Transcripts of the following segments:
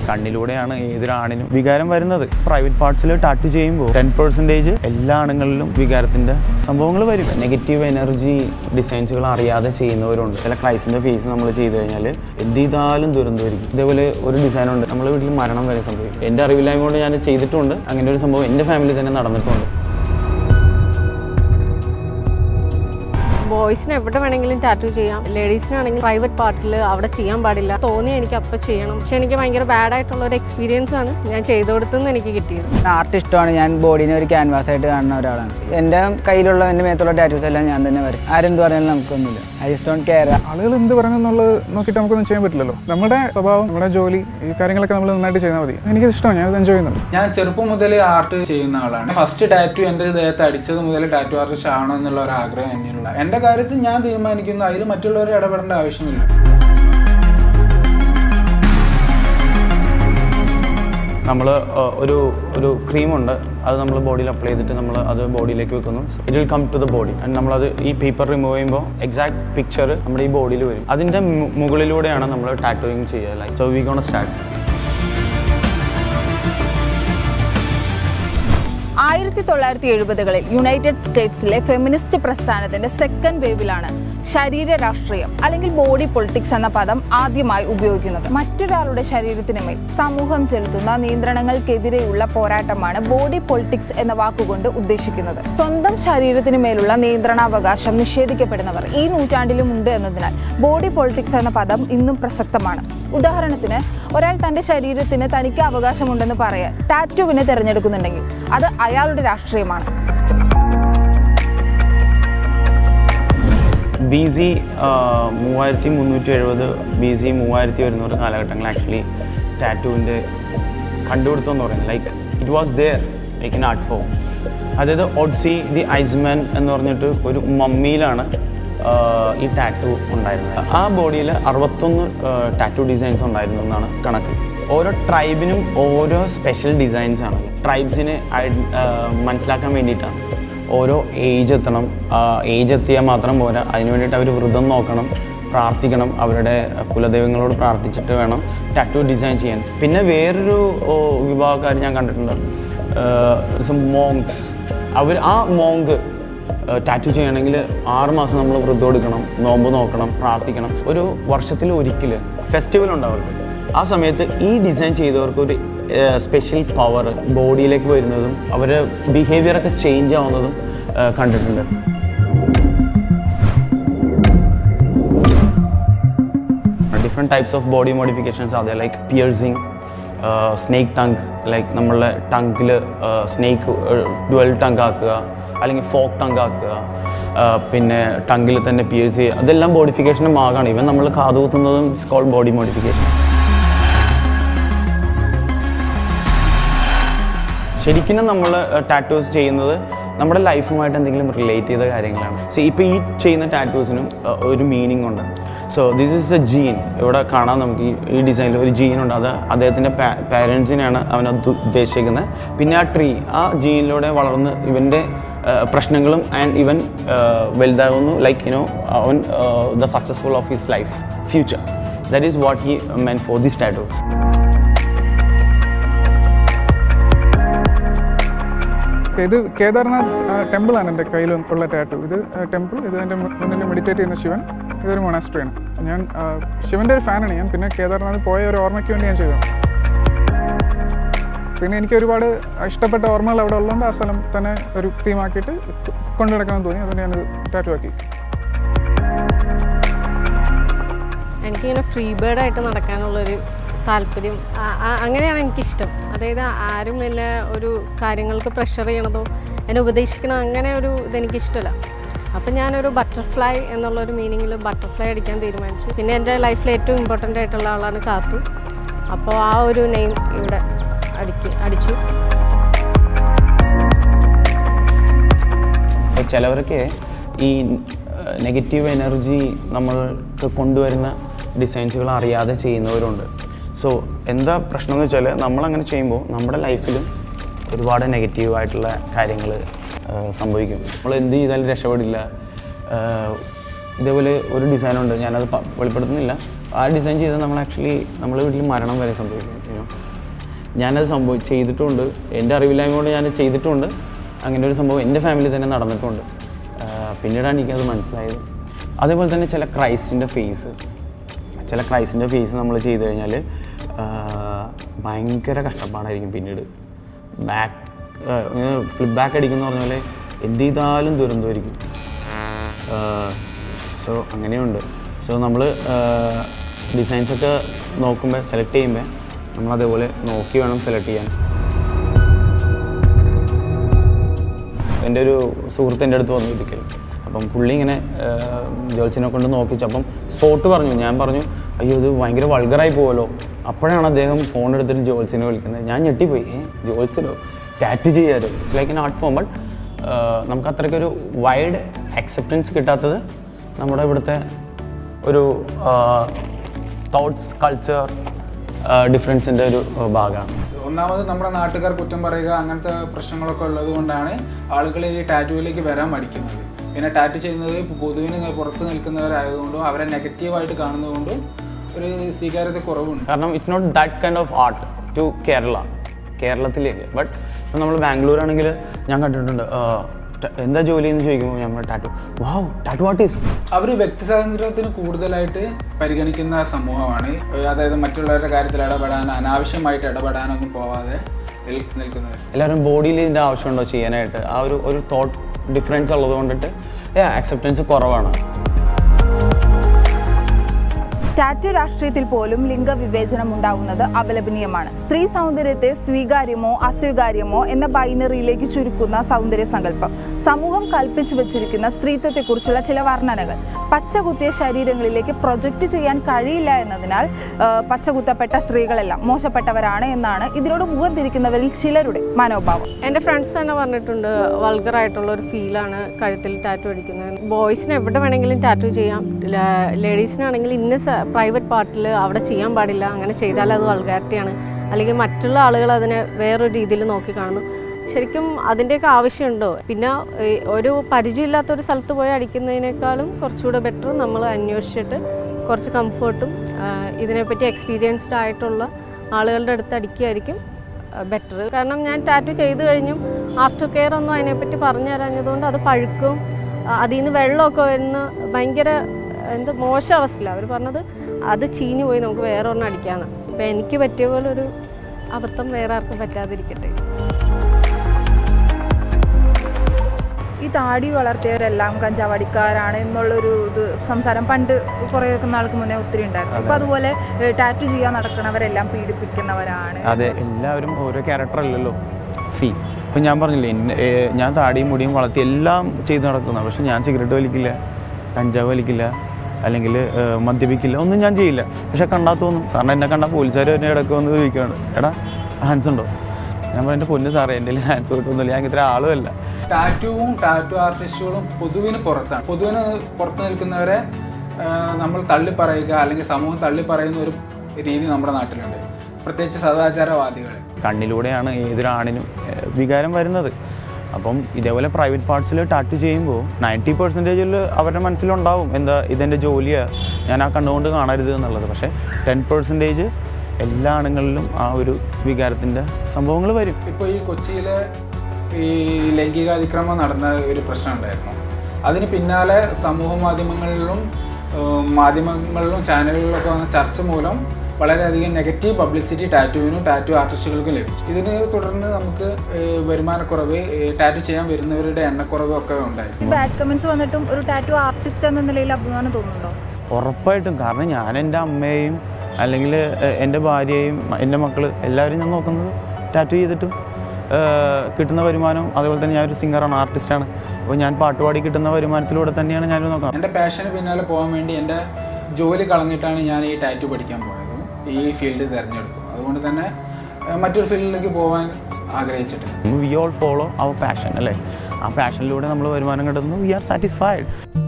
കണ്ണിലൂടെയാണ് ഏതൊരാണിനും വികാരം വരുന്നത് പ്രൈവറ്റ് പാർട്സിൽ ടാറ്റു ചെയ്യുമ്പോൾ ടെൻ പെർസെൻറ്റേജ് എല്ലാ ആണുങ്ങളിലും വികാരത്തിൻ്റെ സംഭവങ്ങൾ വരും നെഗറ്റീവ് എനർജി ഡിസൈൻസുകൾ അറിയാതെ ചെയ്യുന്നവരുണ്ട് ചില ക്രൈസിൻ്റെ ഫേസ് നമ്മൾ ചെയ്ത് കഴിഞ്ഞാൽ എന്ത് ചെയ്താലും ദുരന്തമായിരിക്കും ഇതേപോലെ ഒരു ഡിസൈൻ ഉണ്ട് നമ്മളെ വീട്ടിൽ മരണം വരെ സംഭവിക്കും എൻ്റെ അറിവില്ലായ്മ കൊണ്ട് ഞാൻ ചെയ്തിട്ടുണ്ട് അങ്ങനെ ഒരു സംഭവം എൻ്റെ ഫാമിലി തന്നെ നടന്നിട്ടുണ്ട് ബോയ്സിന് എവിടെ വേണമെങ്കിലും ടാറ്റു ചെയ്യാം ലേഡീസിനാണെങ്കിൽ പ്രൈവറ്റ് പാർട്ടിൽ അവിടെ ചെയ്യാൻ പാടില്ല തോന്നി എനിക്ക് അപ്പം ചെയ്യണം പക്ഷെ എനിക്ക് ഭയങ്കര ബാഡ് ആയിട്ടുള്ള ഒരു എക്സ്പീരിയൻസ് ആണ് ഞാൻ ചെയ്തു കൊടുത്തെന്ന് എനിക്ക് കിട്ടിയത് ആർട്ട് ഇഷ്ടമാണ് ഞാൻ ബോഡീനെ ഒരു ക്യാൻവാസ് ആയിട്ട് കാണുന്ന ഒരാളാണ് എൻ്റെ കയ്യിലുള്ള എൻ്റെ മേത്തുള്ള ടാറ്റൂസ് എല്ലാം ഞാൻ തന്നെ വരും ആരെന്ത് പറഞ്ഞാലും നമുക്കൊന്നുമില്ല ഐ ജസ്റ്റ് ഡോണ്ട് കെയർ ആളുകൾ എന്ത് പറയുന്നുള്ളത് നോക്കിയിട്ട് നമുക്കൊന്നും ചെയ്യാൻ പറ്റില്ലല്ലോ നമ്മുടെ സ്വഭാവം നമ്മുടെ ജോലി ഈ കാര്യങ്ങളൊക്കെ നമ്മൾ നന്നായിട്ട് ചെയ്താൽ മതി എനിക്കത് ഇഷ്ടമാണ് ഞാനത് എൻജോയ് ചെയ്യുന്നുണ്ട് ഞാൻ ചെറുപ്പം മുതൽ ആർട്ട് ചെയ്യുന്ന ആളാണ് ഫസ്റ്റ് ടാറ്റു എൻ്റെ ദേഹത്ത് അടിച്ചത് മുതൽ ടാറ്റു ആർട്ടിസ്റ്റ് ആവണം എന്നുള്ള ഒരു ആഗ്രഹം എന്നിലുള്ള എൻ്റെ കാര്യത്തിൽ ഞാൻ തീരുമാനിക്കുന്നു അതിൽ മറ്റുള്ളവരെ ഇടപെടേണ്ട ആവശ്യമില്ല നമ്മൾ ഒരു ഒരു ക്രീമുണ്ട് അത് നമ്മൾ ബോഡിയിൽ അപ്ലൈ ചെയ്തിട്ട് നമ്മൾ അത് ബോഡിയിലേക്ക് വെക്കുന്നു it will come to the body and നമ്മളത് ഈ പേപ്പർ റിമൂവ് ചെയ്യുമ്പോൾ എക്സാക്ട് പിക്ചർ നമ്മുടെ ഈ ബോഡിയിൽ വരും അതിൻ്റെ മു- മുകളിലൂടെയാണ് നമ്മൾ ടാറ്റോയിങ് ചെയ്യുക like so we gone start ആയിരത്തി തൊള്ളായിരത്തി എഴുപതുകളിൽ യുണൈറ്റഡ് സ്റ്റേറ്റ്സിലെ ഫെമിനിസ്റ്റ് പ്രസ്ഥാനത്തിന്റെ സെക്കൻഡ് വേവിലാണ് ശരീര രാഷ്ട്രീയം അല്ലെങ്കിൽ ബോഡി പൊളിറ്റിക്സ് എന്ന പദം ആദ്യമായി ഉപയോഗിക്കുന്നത് മറ്റൊരാളുടെ ശരീരത്തിന് മേൽ സമൂഹം ചെലുത്തുന്ന നിയന്ത്രണങ്ങൾക്കെതിരെയുള്ള പോരാട്ടമാണ് ബോഡി പൊളിറ്റിക്സ് എന്ന വാക്കുകൊണ്ട് ഉദ്ദേശിക്കുന്നത് സ്വന്തം ശരീരത്തിന് മേലുള്ള നിയന്ത്രണാവകാശം നിഷേധിക്കപ്പെടുന്നവർ ഈ നൂറ്റാണ്ടിലും ഉണ്ട് എന്നതിനാൽ ബോഡി പൊളിറ്റിക്സ് എന്ന പദം ഇന്നും പ്രസക്തമാണ് ഉദാഹരണത്തിന് ഒരാൾ തന്റെ ശരീരത്തിന് തനിക്ക് അവകാശമുണ്ടെന്ന് പറയാൻ ടാറ്റുവിനെ തിരഞ്ഞെടുക്കുന്നുണ്ടെങ്കിൽ അത് അയാളുടെ രാഷ്ട്രീയമാണ് ബി സി മൂവായിരത്തി മുന്നൂറ്റി എഴുപത് ബി സി മൂവായിരത്തി ഒരുന്നൂറ് കാലഘട്ടങ്ങൾ ആക്ച്വലി ടാറ്റുവിൻ്റെ കണ്ടുപിടുത്തം എന്ന് പറയുന്നത് like it was there like in art form അതായത് ഒഡ്സി ദി ഐസ്മാൻ എന്ന് പറഞ്ഞിട്ട് ഒരു മമ്മിയിലാണ് ആഹ്, ഈ ടാറ്റു ഉണ്ടായിരുന്നത് ആ ബോഡിയിൽ അറുപത്തൊന്ന് ടാറ്റു ഡിസൈൻസ് ഉണ്ടായിരുന്നു എന്നാണ് കണക്ക് ഓരോ ട്രൈബിനും ഓരോ സ്പെഷ്യൽ ഡിസൈൻസ് ആണ് ട്രൈബ്സിനെ മനസ്സിലാക്കാൻ വേണ്ടിയിട്ടാണ് ഓരോ ഏജ് എത്തണം ഏജ് എത്തിയാൽ മാത്രം പോരാ അതിന് വേണ്ടിയിട്ട് അവർ വ്രതം നോക്കണം പ്രാർത്ഥിക്കണം അവരുടെ കുലദൈവങ്ങളോട് പ്രാർത്ഥിച്ചിട്ട് വേണം ടാറ്റു ഡിസൈൻ ചെയ്യാൻ പിന്നെ വേറൊരു ഓ, വിഭാഗക്കാർ ഞാൻ കണ്ടിട്ടുണ്ട് മോങ്സ് അവർ ആ മോങ്ക് ടാറ്റു ചെയ്യണമെങ്കിൽ ആറ് മാസം നമ്മൾ വ്രതം എടുക്കണം നോമ്പ് നോക്കണം പ്രാർത്ഥിക്കണം ഒരു വർഷത്തിൽ ഒരിക്കൽ ഫെസ്റ്റിവൽ ഉണ്ടാവുമല്ലോ ആ സമയത്ത് ഈ ഡിസൈൻ ചെയ്തവർക്ക് ഒരു സ്പെഷ്യൽ പവർ ബോഡിയിലേക്ക് വരുന്നതും അവരുടെ ബിഹേവിയറൊക്കെ ചേഞ്ച് ആവുന്നതും ആ, കണ്ടിട്ടുണ്ട് different types of body modifications അതെ like piercing snake tongue like നമ്മളുടെ ടങ്കിൽ സ്നേക്ക് ഡുവൽ ടങ്ക് ആക്കുക അല്ലെങ്കിൽ ഫോക്ക് ടങ്ക് ആക്കുക ആ, പിന്നെ ടങ്കിൽ തന്നെ പിയേഴ്സ് ചെയ്യുക അതെല്ലാം ബോഡിഫിക്കേഷൻ്റെ ഭാഗമാണ് ഇവൻ നമ്മൾ കാതുകുത്തുന്നതും ഇറ്റ്സ് കോൾഡ് ബോഡി മോഡിഫിക്കേഷൻ ശരിക്കും നമ്മൾ ടാറ്റൂസ് ചെയ്യുന്നത് നമ്മുടെ ലൈഫുമായിട്ട് എന്തെങ്കിലും റിലേറ്റ് ചെയ്ത കാര്യങ്ങളാണ് സോ ഇപ്പോൾ ഈ ചെയ്യുന്ന ടാറ്റൂസിനും ഒരു മീനിങ് ഉണ്ട് so this is a gene ഇവിടെ കാണാം നമുക്ക് ഈ ഈ ഡിസൈനിൽ ഒരു ജീൻ ഉണ്ട് അത് അദ്ദേഹത്തിൻ്റെ പാരൻസിനെയാണ് അവൻ അത് ഉദ്ദേശിക്കുന്നത് പിന്നെ ആ ട്രീ ആ ജീനിലൂടെ വളർന്ന് ഇവൻ്റെ പ്രശ്നങ്ങളും ആൻഡ് ഇവൻ വലുതാകുന്നു ലൈക്ക് യുനോ അവൻ the successful of his life future that is what he men for this tattoos ഇത് കേദാർനാഥ് ടെമ്പിൾ ആണ് എൻ്റെ കയ്യിൽ ഉള്ള ടാറ്റു ഇത് ടെമ്പിൾ ഇത് എൻ്റെ മുന്നിൽ മെഡിറ്റേറ്റ് ചെയ്യുന്ന ശിവൻ ഇതൊരു മൊണാസ്ട്രിയാണ് ഞാൻ ആ, ശിവൻ്റെ ഒരു ഫാനാണ് ഞാൻ പിന്നെ കേദാർനാഥ് പോയ ഒരു ഓർമ്മയ്ക്ക് വേണ്ടി ഞാൻ ചെയ്തത് പിന്നെ എനിക്ക് ഒരുപാട് ഇഷ്ടപ്പെട്ട ഓർമ്മകൾ അവിടെ ഉള്ളതുകൊണ്ട് ആ സ്ഥലം തന്നെ ഒരു തീമാക്കിയിട്ട് കൊണ്ടു നടക്കണമെന്ന് തോന്നി അതുകൊണ്ട് ഞാനത് ടാറ്റു ആക്കി എനിക്കിങ്ങനെ ഫ്രീ ബേർഡായിട്ട് നടക്കാനുള്ളൊരു താല്പര്യം ആ- ആ- അങ്ങനെയാണ് എനിക്കിഷ്ടം അതായത് ആരും എന്നെ ഒരു കാര്യങ്ങൾക്ക് പ്രഷർ ചെയ്യണതോ എന്നെ ഉപദേശിക്കണോ അങ്ങനെ ഒരു ഇതെനിക്കിഷ്ടമല്ല അപ്പം ഞാനൊരു ബട്ടർഫ്ലൈ എന്നുള്ളൊരു മീനിങ്ങിൽ ബട്ടർഫ്ലൈ അടിക്കാൻ തീരുമാനിച്ചു പിന്നെ എൻ്റെ ലൈഫിൽ ഏറ്റവും ഇമ്പോർട്ടൻ്റ് ആയിട്ടുള്ള ആളാണ് കാത്തു അപ്പോൾ ആ ഒരു നെയിം ഇവിടെ അടിക്ക് അടിച്ചു അപ്പോൾ ചിലവർക്ക് ഈ നെഗറ്റീവ് എനർജി നമ്മൾക്ക് കൊണ്ടുവരുന്ന ഡിസൈൻസുകൾ അറിയാതെ ചെയ്യുന്നവരുണ്ട് സോ എന്താ പ്രശ്നം എന്ന് വെച്ചാൽ നമ്മളങ്ങനെ ചെയ്യുമ്പോൾ നമ്മുടെ ലൈഫിലും ഒരുപാട് നെഗറ്റീവായിട്ടുള്ള കാര്യങ്ങൾ സംഭവിക്കും നമ്മൾ എന്ത് ചെയ്താലും രക്ഷപ്പെടില്ല ആഹ് ഇതേപോലെ ഒരു ഡിസൈനുണ്ട് ഞാനത് പ- വെളിപ്പെടുത്തുന്നില്ല ആ ഡിസൈൻ ചെയ്താൽ നമ്മൾ ആക്ച്വലി നമ്മുടെ വീട്ടിൽ മരണം വരെ സംഭവിക്കും യുനോ ഞാനത് സംഭവം ചെയ്തിട്ടുണ്ട് എൻ്റെ അറിവില്ലായ്മ കൊണ്ട് ഞാൻ ചെയ്തിട്ടുണ്ട് അങ്ങനെ ഒരു സംഭവം എൻ്റെ ഫാമിലി തന്നെ നടന്നിട്ടുണ്ട് ആ, പിന്നീടാണ് എനിക്കത് മനസ്സിലായത് അതേപോലെ തന്നെ ചില ക്രൈസ്റ്റിൻ്റെ ഫേസ് ചില ക്രൈസ്റ്റിൻ്റെ ഫേസ് നമ്മൾ ചെയ്തു കഴിഞ്ഞാൽ ഭയങ്കര കഷ്ടപ്പാടായിരിക്കും പിന്നീട് ബാക്ക് ഫ്ലിപ്പ് ബാക്ക് അടിക്കുന്ന പറഞ്ഞ പോലെ എന്ത് ചെയ്താലും ദുരന്തമായിരിക്കും സോ അങ്ങനെയുണ്ട് സോ നമ്മൾ ഡിസൈൻസൊക്കെ നോക്കുമ്പോൾ സെലക്ട് ചെയ്യുമ്പോൾ നമ്മൾ അതേപോലെ നോക്കി വേണം സെലക്ട് ചെയ്യാൻ എൻ്റെ ഒരു സുഹൃത്ത് എൻ്റെ അടുത്ത് വന്നു ഒരിക്കൽ അപ്പം പുള്ളി ഇങ്ങനെ ജോൽസിനെ കൊണ്ട് നോക്കിച്ചു അപ്പം സ്പോട്ട് പറഞ്ഞു ഞാൻ പറഞ്ഞു അയ്യോ ഇത് ഭയങ്കര വൾഗറായി പോവല്ലോ അപ്പോഴാണ് അദ്ദേഹം ഫോൺ എടുത്തിട്ട് ജോൽസിനെ വിളിക്കുന്നത് ഞാൻ ഞെട്ടിപ്പോയി ഏ ജോൽസിനോ ടാറ്റ് ചെയ്യാരോ it's like an art form but നമുക്ക് അത്രയ്ക്കൊരു വൈഡ് അക്സെപ്റ്റൻസ് കിട്ടാത്തത് നമ്മുടെ ഇവിടുത്തെ ഒരു തോട്ട്സ് കൾച്ചർ ഡിഫറൻസിൻ്റെ ഒരു ഭാഗമാണ് ഒന്നാമത് നമ്മുടെ നാട്ടുകാർ കുറ്റം പറയുക അങ്ങനത്തെ പ്രശ്നങ്ങളൊക്കെ ഉള്ളത് കൊണ്ടാണ് ആളുകൾ ഈ ടാറ്റുവിലേക്ക് വരാൻ മടിക്കുന്നത് പിന്നെ ടാറ്റു ചെയ്യുന്നത് പൊതുവിന് പുറത്ത് നിൽക്കുന്നവരായതുകൊണ്ടും അവരെ നെഗറ്റീവായിട്ട് കാണുന്നതുകൊണ്ടും ഒരു സ്വീകാര്യത കുറവുണ്ട് കാരണം it's not that kind of art to Kerala കേരളത്തിലേക്ക് ബട്ട് ഇപ്പം നമ്മൾ ബാംഗ്ലൂർ ആണെങ്കിൽ ഞാൻ കണ്ടിട്ടുണ്ട് ആ, ట- എന്താ ജോലി എന്ന് ചോദിക്കുമ്പോൾ നമ്മൾ ടാറ്റു വാവ് ടാറ്റു ആർട്ടിസ്റ്റ് അവർ വ്യക്തി സ്വാതന്ത്ര്യത്തിന് കൂടുതലായിട്ട് പരിഗണിക്കുന്ന സമൂഹമാണ് അതായത് മറ്റുള്ളവരുടെ കാര്യത്തിൽ ഇടപെടാൻ അനാവശ്യമായിട്ട് ഇടപെടാനൊന്നും പോവാതെ നിൽ- നിൽക്കുന്നവർ എല്ലാവരും ബോഡിയിൽ ഇതിൻ്റെ ആവശ്യമുണ്ടോ ചെയ്യാനായിട്ട് ആ ഒരു ഒരു തോട്ട് ഡിഫറൻസ് ഉള്ളത് കൊണ്ടിട്ട് ആക്സെപ്റ്റൻസ് കുറവാണ് ടാറ്റു രാഷ്ട്രീയത്തിൽ പോലും ലിംഗവിവേചനം ഉണ്ടാകുന്നത് അപലപനീയമാണ് സ്ത്രീ സൗന്ദര്യത്തെ സ്വീകാര്യമോ അസ്വീകാര്യമോ എന്ന ബൈനറിയിലേക്ക് ചുരുക്കുന്ന സൗന്ദര്യ സങ്കല്പം സമൂഹം കൽപ്പിച്ചു വെച്ചിരിക്കുന്ന സ്ത്രീത്വത്തെക്കുറിച്ചുള്ള ചില വർണ്ണനകൾ പച്ചകുത്തിയ ശരീരങ്ങളിലേക്ക് പ്രൊജക്റ്റ് ചെയ്യാൻ കഴിയില്ല എന്നതിനാൽ ആ, പച്ചകുത്തപ്പെട്ട സ്ത്രീകളെല്ലാം മോശപ്പെട്ടവരാണ് എന്നാണ് ഇതിനോട് മുഖം തിരിക്കുന്നവരിൽ ചിലരുടെ മനോഭാവം എൻ്റെ ഫ്രണ്ട്സ് തന്നെ പറഞ്ഞിട്ടുണ്ട് വൾഗർ ആയിട്ടുള്ള ഒരു ഫീലാണ് കഴുത്തിൽ ടാറ്റു അടിക്കുന്നത് ബോയ്സിന് എവിടെ വേണമെങ്കിലും ടാറ്റു ചെയ്യാം ലേഡീസിനാണെങ്കിൽ ഇന്ന പ്രൈവറ്റ് പാർട്ടിൽ അവിടെ ചെയ്യാൻ പാടില്ല അങ്ങനെ ചെയ്താൽ അത് വൾഗാരിറ്റിയാണ് അല്ലെങ്കിൽ മറ്റുള്ള ആളുകൾ അതിനെ വേറൊരു രീതിയിൽ നോക്കി കാണുന്നു ശരിക്കും അതിൻ്റെയൊക്കെ ആവശ്യമുണ്ടോ പിന്നെ ഈ ഒരു പരിചയമില്ലാത്ത ഒരു സ്ഥലത്ത് പോയി അടിക്കുന്നതിനേക്കാളും കുറച്ചുകൂടെ ബെറ്റർ നമ്മൾ അന്വേഷിച്ചിട്ട് കുറച്ച് കംഫർട്ടും ഇതിനെപ്പറ്റി എക്സ്പീരിയൻസ്ഡ് ആയിട്ടുള്ള ആളുകളുടെ അടുത്ത് അടിക്കുകയായിരിക്കും ബെറ്റർ കാരണം ഞാൻ ടാറ്റു ചെയ്ത് കഴിഞ്ഞും ആഫ്റ്റർ കെയർ ഒന്നും അതിനെപ്പറ്റി പറഞ്ഞു തരാഞ്ഞതുകൊണ്ട് അത് പഴുക്കും ആ, അതിൽ നിന്ന് വെള്ളമൊക്കെ വരുന്ന ഭയങ്കര എന്ത് മോശം അവസ്ഥയില്ല അവർ പറഞ്ഞത് അത് ചീഞ്ഞു പോയി നമുക്ക് വേറെ ഒരെണ്ണം അടിക്കാമെന്ന് അപ്പം എനിക്ക് പറ്റിയ പോലെ ഒരു അബദ്ധം വേറെ ആർക്കും പറ്റാതിരിക്കട്ടെ ഈ താടി വളർത്തിയവരെല്ലാം കഞ്ചാവടിക്കാരാണ് എന്നുള്ളൊരു ഇത് സംസാരം പണ്ട് കുറേയൊക്കെ നാൾക്ക് മുന്നേ ഒത്തിരി ഉണ്ടായിരുന്നു ഇപ്പം അതുപോലെ ടാറ്റു ചെയ്യാൻ നടക്കുന്നവരെല്ലാം പീഡിപ്പിക്കുന്നവരാണ് അതെ എല്ലാവരും ഓരോ ക്യാരക്ടർ അല്ലല്ലോ സി ഇപ്പം ഞാൻ പറഞ്ഞില്ലേ എന്നെ- ഏ, ഞാൻ താടിയും മുടിയും വളർത്തി എല്ലാം ചെയ്ത് നടക്കുന്ന പക്ഷെ ഞാൻ സിഗരറ്റ് വലിക്കില്ല കഞ്ചാവ് വലിക്കില്ല അല്ലെങ്കിൽ മദ്യപിക്കില്ല ഒന്നും ഞാൻ ചെയ്യില്ല പക്ഷെ കണ്ടാൽ തോന്നും കാരണം എന്നെ കണ്ടാൽ പോലീസുകാർ എന്നെ ഇടയ്ക്ക് വന്ന് ചോദിക്കുകയാണ് എടാ ഹാൻസ് ഉണ്ടോ ഞാൻ പറഞ്ഞു എൻ്റെ പൊന്ന് സാറേ എൻ്റെ ഹാൻസ് കിട്ടുന്നില്ല ഞാൻ ഇത്ര ആളുമല്ല ടാറ്റുവും ടാറ്റു ആർട്ടിസ്റ്റുകളും പൊതുവിന് പുറത്താണ് പൊതുവിന് പുറത്ത് നിൽക്കുന്നവരെ ആ, നമ്മൾ തള്ളി പറയുക അല്ലെങ്കിൽ സമൂഹം തള്ളി പറയുന്ന ഒരു രീതി നമ്മുടെ നാട്ടിലുണ്ട് പ്രത്യേകിച്ച് സദാചാരവാദികൾ കണ്ണിലൂടെയാണ് ഏതൊരാണിനും ഏഹ്, വികാരം വരുന്നത് അപ്പം ഇതേപോലെ പ്രൈവറ്റ് പാർട്സിൽ ടാറ്റു ചെയ്യുമ്പോൾ നയൻറ്റി പെർസെൻറ്റേജിൽ അവരുടെ മനസ്സിലുണ്ടാവും എന്താ ഇതെൻ്റെ ജോലിയാണ് ഞാൻ ആ കണ്ണുകൊണ്ട് കാണരുത് എന്നുള്ളത് പക്ഷേ ടെൻ പെർസെൻറ്റേജ് എല്ലാ ആണുങ്ങളിലും ആ ഒരു വികാരത്തിൻ്റെ സംഭവങ്ങൾ വരും ഇപ്പോൾ ഈ കൊച്ചിയിലെ ഈ ലൈംഗികാതിക്രമം നടന്ന ഒരു പ്രശ്നം ഉണ്ടായിരുന്നു അതിന് പിന്നാലെ സമൂഹ മാധ്യമങ്ങളിലും ഏഹ്, മാധ്യമങ്ങളിലും ചാനലുകളിലൊക്കെ വന്ന ചർച്ച മൂലം വളരെയധികം നെഗറ്റീവ് പബ്ലിസിറ്റി ടാറ്റുവിനും ടാറ്റു ആർട്ടിസ്റ്റുകൾക്കും ലഭിച്ചു ഇതിന് തുടർന്ന് നമുക്ക് ഏഹ്, വരുമാനക്കുറവ് ഏഹ്, ടാറ്റു ചെയ്യാൻ വരുന്നവരുടെ എണ്ണക്കുറവ് ഒക്കെ ഉണ്ടായി ഈ ബാഡ് കമന്റ്സ് വന്നിട്ടും ഒരു ടാറ്റു ആർട്ടിസ്റ്റ് എന്ന നിലയിൽ അഭിമാനം തോന്നുന്നുണ്ടോ ഉറപ്പായിട്ടും കാരണം ഞാൻ എൻ്റെ അമ്മയെയും അല്ലെങ്കിൽ ഏഹ്, എൻ്റെ ഭാര്യയെയും എൻ്റെ മക്കൾ എല്ലാവരും ഞാൻ നോക്കുന്നത് ടാറ്റു ചെയ്തിട്ടും ഏഹ്, കിട്ടുന്ന വരുമാനവും അതേപോലെ തന്നെ ഞാനൊരു സിംഗറാണ് ആർട്ടിസ്റ്റാണ് അപ്പോൾ ഞാൻ പാട്ടുപാടി കിട്ടുന്ന വരുമാനത്തിലൂടെ തന്നെയാണ് ഞാൻ നോക്കുന്നത് എൻ്റെ പാഷന് പിന്നാലെ പോകാൻ വേണ്ടി എൻ്റെ ജോലി കളഞ്ഞിട്ടാണ് ഞാൻ ഈ ടാറ്റു പഠിക്കാൻ പോയത് ഈ ഫീൽഡ് തിരഞ്ഞെടുത്തു അതുകൊണ്ട് തന്നെ ഏഹ്, മറ്റൊരു ഫീൽഡിലേക്ക് പോകാൻ ആഗ്രഹിച്ചിട്ടില്ല we all follow our passion അല്ലേ ആ പാഷനിലൂടെ നമ്മൾ വരുമാനം കിട്ടുന്നു വി ആർ സാറ്റിസ്ഫൈഡ്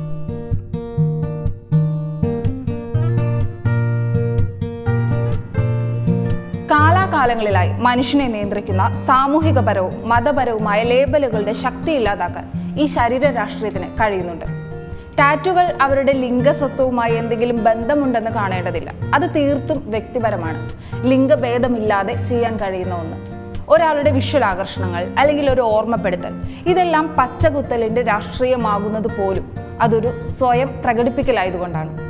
കാലാകാലങ്ങളിലായി മനുഷ്യനെ നിയന്ത്രിക്കുന്ന സാമൂഹികപരവും മതപരവുമായ ലേബലുകളുടെ ശക്തി ഇല്ലാതാക്കാൻ ഈ ശരീര രാഷ്ട്രീയത്തിന് കഴിയുന്നുണ്ട് ടാറ്റുകൾ അവരുടെ ലിംഗസ്വത്വവുമായി എന്തെങ്കിലും ബന്ധമുണ്ടെന്ന് കാണേണ്ടതില്ല അത് തീർത്തും വ്യക്തിപരമാണ് ലിംഗഭേദമില്ലാതെ ചെയ്യാൻ കഴിയുന്ന ഒന്ന് ഒരാളുടെ വിഷ്വൽ ആകർഷണങ്ങൾ അല്ലെങ്കിൽ ഒരു ഓർമ്മപ്പെടുത്തൽ ഇതെല്ലാം പച്ചകുത്തലിൻ്റെ രാഷ്ട്രീയമാകുന്നത് പോലും അതൊരു സ്വയം പ്രകടിപ്പിക്കലായതുകൊണ്ടാണ്